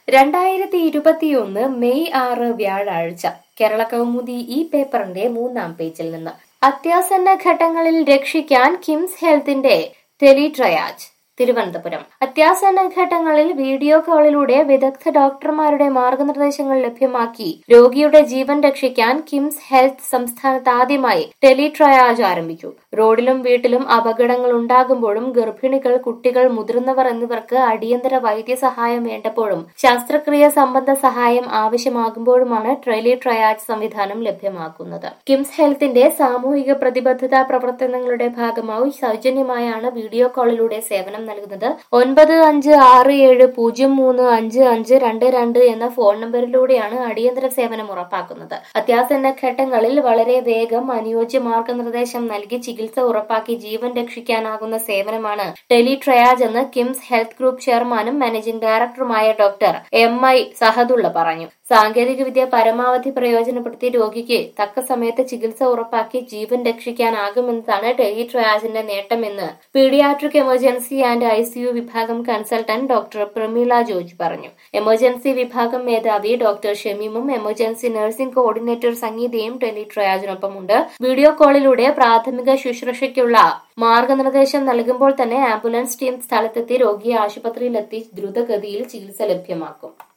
രണ്ടായിരത്തി ഇരുപത്തിയൊന്ന് മെയ് ആറ് വ്യാഴാഴ്ച കേരള കൗമുദി ഈ പേപ്പറിന്റെ മൂന്നാം പേജിൽ നിന്ന് അത്യാസന്ന ഘട്ടങ്ങളിൽ രക്ഷിക്കാൻ കിംസ് ഹെൽത്തിന്റെ ടെലിട്രയാജ് തിരുവനന്തപുരം അത്യാസന്ന ഘട്ടങ്ങളിൽ വീഡിയോ കോളിലൂടെ വിദഗ്ധ ഡോക്ടർമാരുടെ മാർഗനിർദ്ദേശങ്ങൾ ലഭ്യമാക്കി രോഗിയുടെ ജീവൻ രക്ഷിക്കാൻ കിംസ് ഹെൽത്ത് സംസ്ഥാനത്ത് ആദ്യമായി ടെലിട്രയാജ് ആരംഭിച്ചു റോഡിലും വീട്ടിലും അപകടങ്ങൾ ഉണ്ടാകുമ്പോഴും ഗർഭിണികൾ കുട്ടികൾ മുതിർന്നവർ എന്നിവർക്ക് അടിയന്തര വൈദ്യസഹായം വേണ്ടപ്പോഴും ശസ്ത്രക്രിയ സംബന്ധ സഹായം ആവശ്യമാകുമ്പോഴുമാണ് ടെലിട്രയാജ് സംവിധാനം ലഭ്യമാക്കുന്നത് കിംസ് ഹെൽത്തിന്റെ സാമൂഹിക പ്രതിബദ്ധതാ പ്രവർത്തനങ്ങളുടെ ഭാഗമായി സൗജന്യമായാണ് വീഡിയോ കോളിലൂടെ സേവനം നൽകുന്നത് ഒൻപത് അഞ്ച് ആറ് ഏഴ് പൂജ്യം മൂന്ന് അഞ്ച് അഞ്ച് രണ്ട് രണ്ട് എന്ന ഫോൺ നമ്പറിലൂടെയാണ് അടിയന്തര സേവനം ഉറപ്പാക്കുന്നത് അത്യാസന്ന ഘട്ടങ്ങളിൽ വളരെ വേഗം അനുയോജ്യ മാർഗനിർദ്ദേശം നൽകി ചികിത്സ ഉറപ്പാക്കി ജീവൻ രക്ഷിക്കാനാകുന്ന സേവനമാണ് ടെലിട്രയാജ് എന്ന് കിംസ് ഹെൽത്ത് ഗ്രൂപ്പ് ചെയർമാനും മാനേജിംഗ് ഡയറക്ടറുമായ ഡോക്ടർ എം ഐ സഹദുള്ള പറഞ്ഞു സാങ്കേതികവിദ്യ പരമാവധി പ്രയോജനപ്പെടുത്തി രോഗിക്ക് തക്ക സമയത്ത് ചികിത്സ ഉറപ്പാക്കി ജീവൻ രക്ഷിക്കാനാകുമെന്നതാണ് ടെലിട്രയാജിന്റെ നേട്ടമെന്ന് പീഡിയാട്രിക് എമർജൻസി ആൻഡ് ഐസിയു വിഭാഗം കൺസൾട്ടന്റ് ഡോക്ടർ പ്രമീള ജോർജ് പറഞ്ഞു എമർജൻസി വിഭാഗം മേധാവി ഡോക്ടർ ഷമീമും എമർജൻസി നഴ്സിംഗ് കോർഡിനേറ്റർ സംഗീതയും ടെലിട്രയാജിനൊപ്പമുണ്ട് വീഡിയോ കോളിലൂടെ പ്രാഥമിക ശുശ്രൂഷയ്ക്കുള്ള മാർഗനിർദ്ദേശം നൽകുമ്പോൾ തന്നെ ആംബുലൻസ് ടീം സ്ഥലത്തെത്തി രോഗിയെ ആശുപത്രിയിലെത്തി ദ്രുതഗതിയിൽ ചികിത്സ ലഭ്യമാക്കും